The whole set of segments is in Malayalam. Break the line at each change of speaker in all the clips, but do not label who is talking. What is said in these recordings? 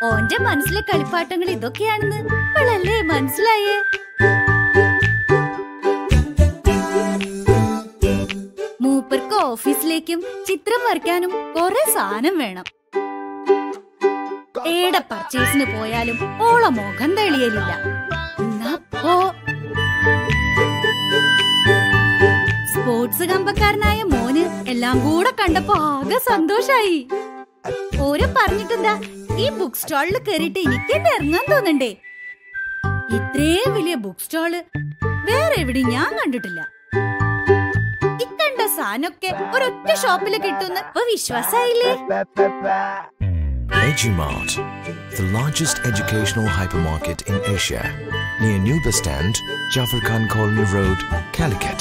ഓന്റെ മനസ്സിലെ കളിപ്പാട്ടങ്ങൾ ഇതൊക്കെയാണെന്ന് ഇപ്പോഴല്ലേ മനസ്സിലായേ മൂപ്പർക്ക് ഓഫീസിലേക്കും ചിത്രം വരയ്ക്കാനും കുറെ സാധനം വേണം ഏടെ പർച്ചേസിന് പോയാലും ഓള മുഖം തെളിയലില്ല എന്നാ പോ സ്പോർട്സ് കമ്പക്കാരനായ മോന് എല്ലാം കൂടെ കണ്ടപ്പോ ആകെ സന്തോഷായി ഓരോ പറഞ്ഞിട്ടെന്താ ഈ ബുക്ക് സ്റ്റാളിൽ കയറിയിട്ട് എനിക്ക് തന്നെ ഇറങ്ങാൻ തോന്നണ്ടേ ഇത്രയും വലിയ ബുക്ക് സ്റ്റാള് വേറെ എവിടെയും ഞാൻ കണ്ടിട്ടില്ല ഇക്കണ്ട സാധനമൊക്കെ ഒരൊറ്റ ഷോപ്പിൽ കിട്ടുന്ന ഇപ്പൊ വിശ്വാസായില്ലേ
Edumart, the largest educational hypermarket in Asia, near New Bus Stand, Jafar Khan Colony Road, Calicut.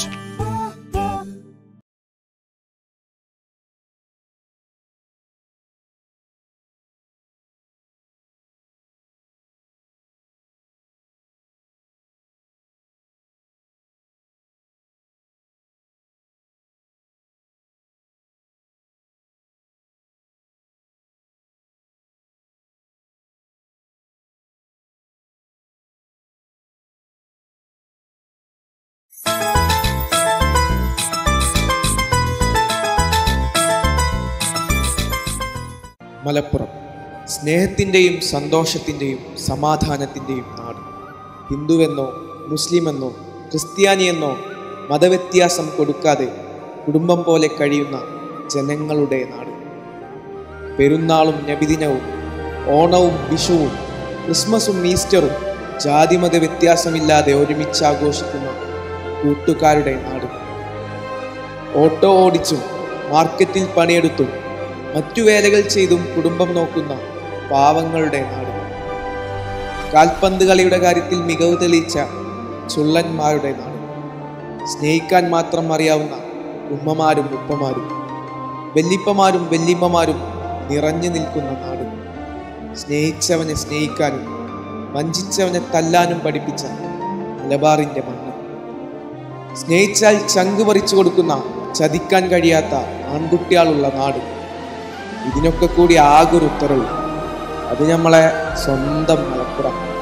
Malappuram സ്നേഹത്തിൻ്റെയും സന്തോഷത്തിൻ്റെയും സമാധാനത്തിൻ്റെയും നാട് ഹിന്ദുവെന്നോ മുസ്ലിമെന്നോ ക്രിസ്ത്യാനിയെന്നോ മതവ്യത്യാസം കൊടുക്കാതെ കുടുംബം പോലെ കഴിയുന്ന ജനങ്ങളുടെ നാട് പെരുന്നാളും നബിദിനവും ഓണവും വിഷുവും ക്രിസ്മസും ഈസ്റ്ററും ജാതിമത വ്യത്യാസമില്ലാതെ ഒരുമിച്ച് ആഘോഷിക്കുന്ന കൂട്ടുകാരുടെ നാട് ഓട്ടോ ഓടിച്ചും മാർക്കറ്റിൽ പണിയെടുത്തും മറ്റു വേലകൾ ചെയ്തും കുടുംബം നോക്കുന്ന പാവങ്ങളുടെ നാട് കാൽപന്ത് കളിയുടെ കാര്യത്തിൽ മികവ് തെളിയിച്ച ചുള്ളന്മാരുടെ നാട് സ്നേഹിക്കാൻ മാത്രം അറിയാവുന്ന ഉമ്മമാരും ഉപ്പമാരും വല്ലിപ്പമാരും വല്ലിമ്മമാരും നിറഞ്ഞു നിൽക്കുന്ന നാട് സ്നേഹിച്ചവനെ സ്നേഹിക്കാനും വഞ്ചിച്ചവനെ തല്ലാനും പഠിപ്പിച്ച മലബാറിന്റെ മണ്ണ് സ്നേഹിച്ചാൽ ചങ്ക് പറിച്ചു കൊടുക്കുന്ന ചതിക്കാൻ കഴിയാത്ത ആൺകുട്ടികളുള്ള നാട് ഇതിനൊക്കെ കൂടി ആകെ ഒരു ഉത്തരവ് അത് നമ്മളെ സ്വന്തം മലപ്പുറം